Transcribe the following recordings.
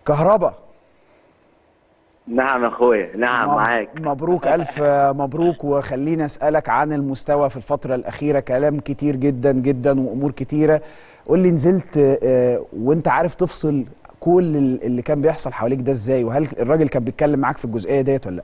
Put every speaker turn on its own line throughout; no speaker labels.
كهربا
نعم اخويا نعم
مب-
معاك
مبروك الف مبروك وخليني اسالك عن المستوى في الفتره الاخيره كلام كتير جدا جدا وامور كتيره قول لي نزلت آه، وانت عارف تفصل كل ال- اللي كان بيحصل حواليك ده ازاي وهل الراجل كان بيتكلم معاك في الجزئيه ديت ولا لا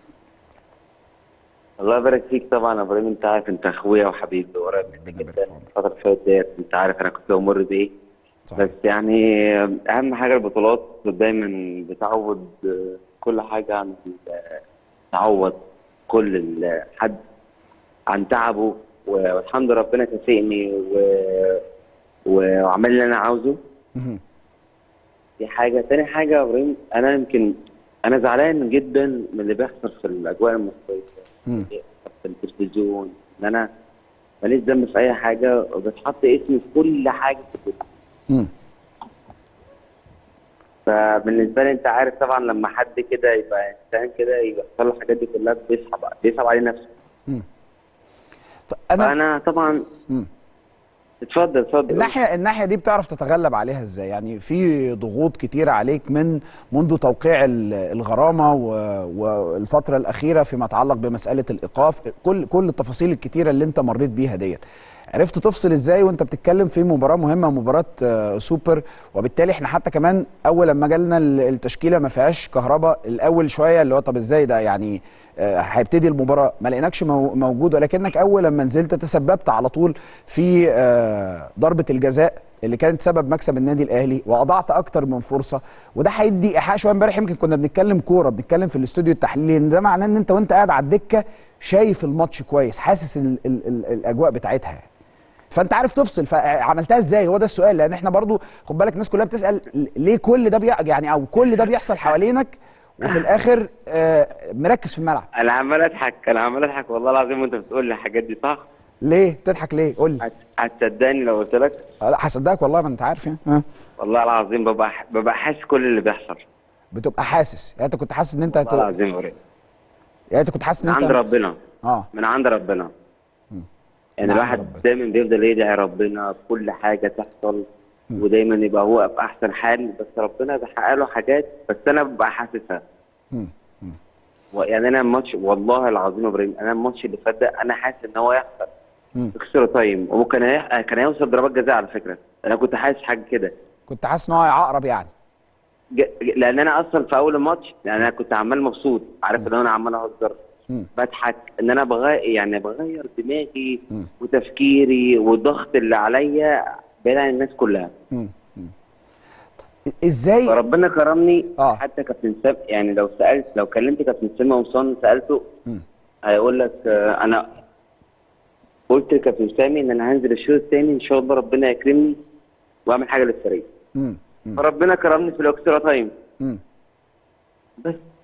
الله يبارك فيك طبعا يا ابراهيم انت عارف انت اخويا وحبيبي وقريب مني
ربنا يبارك
جدا
في عمرك.
الفتره اللي فاتت ديت انت عارف انا كنت بمر بايه
صحيح.
بس يعني اهم حاجه البطولات دايما بتعوض كل حاجه عن تعوض كل ال- حد عن تعبه و- والحمد لله ربنا كافئني و- وعمل اللي انا عاوزه
مهم.
دي حاجة تاني حاجة يا إبراهيم أنا يمكن أنا زعلان جدا من اللي بيحصل في الأجواء المصرية
مم.
في التلفزيون إن أنا ماليش ذنب في أي حاجة وبتحط اسمي في كل حاجة في الدنيا.
مم.
فبالنسبة لي أنت عارف طبعا لما حد كده يبقى إنسان كده يحصل له الحاجات دي كلها بيصعب بيصعب عليه نفسه
ط- انا
فأنا طبعا
مم.
اتفضل اتفضل
الناحيه الناحيه دي بتعرف تتغلب عليها ازاي يعني في ضغوط كتيره عليك من منذ توقيع ال- الغرامه و- والفتره الاخيره فيما يتعلق بمساله الايقاف كل كل التفاصيل الكتيره اللي انت مريت بيها ديت عرفت تفصل ازاي وانت بتتكلم في مباراه مهمه مباراه آه، سوبر وبالتالي احنا حتى كمان اول لما جالنا ال- التشكيله ما فيهاش كهرباء الاول شويه اللي هو طب ازاي ده يعني آه، هيبتدي المباراه ما لقيناكش مو- موجود ولكنك اول لما نزلت تسببت على طول في آه، ضربه الجزاء اللي كانت سبب مكسب النادي الاهلي واضعت اكتر من فرصه وده هيدي ايحاء شويه امبارح يمكن كنا بنتكلم كوره بنتكلم في الاستوديو التحليلي ان ده معناه ان انت وانت قاعد على الدكه شايف الماتش كويس حاسس ال ال ال الاجواء بتاعتها يعني. فانت عارف تفصل فعملتها ازاي هو ده السؤال لان احنا برضو خد بالك الناس كلها بتسال ليه كل ده بي يعني او كل ده بيحصل حوالينك وفي الاخر آه، مركز في الملعب
أنا عمال أضحك أنا عمال أضحك والله العظيم وأنت بتقول لي الحاجات دي صح
ليه بتضحك ليه قول لي
هت- هتصدقني لو قلت لك
لا هصدقك والله ما انت عارف يعني ها
والله العظيم ببقى ببقى حاسس كل اللي بيحصل
بتبقى حاسس يعني انت كنت حاسس ان انت هت...
والله العظيم وريك.
يعني انت كنت حاسس ان
من
انت
عند ربنا
اه
من عند ربنا يعني
من عند
الواحد
ربنا.
دايما بيفضل يدعي ربنا في كل حاجه تحصل ودايما يبقى هو في احسن حال بس ربنا بيحقق له حاجات بس انا ببقى حاسسها
مم.
يعني انا الماتش والله العظيم يا ابراهيم انا الماتش اللي فات ده انا حاسس ان هو يحصل
مم.
اكسترا تايم وممكن هي- كان هيوصل ضربات جزاء على فكره انا كنت حاسس حاجه كده
كنت حاسس ان هو عقرب يعني
ج- لان انا اصلا في اول الماتش يعني انا كنت عمال مبسوط عارف ان انا عمال اهزر
مم.
بضحك ان انا بغير يعني بغير دماغي
مم.
وتفكيري والضغط اللي عليا بعيد عن الناس كلها
مم. مم. ازاي
فربنا كرمني
آه.
حتى كابتن سام يعني لو سالت لو كلمت كابتن سامي قمصان سالته
مم.
هيقول لك آه، انا قلت لكابتن سامي ان انا هنزل الشوط الثاني ان شاء الله ربنا يكرمني واعمل حاجه للفريق
مم. مم.
فربنا كرمني في الاكسترا تايم
مم.
بس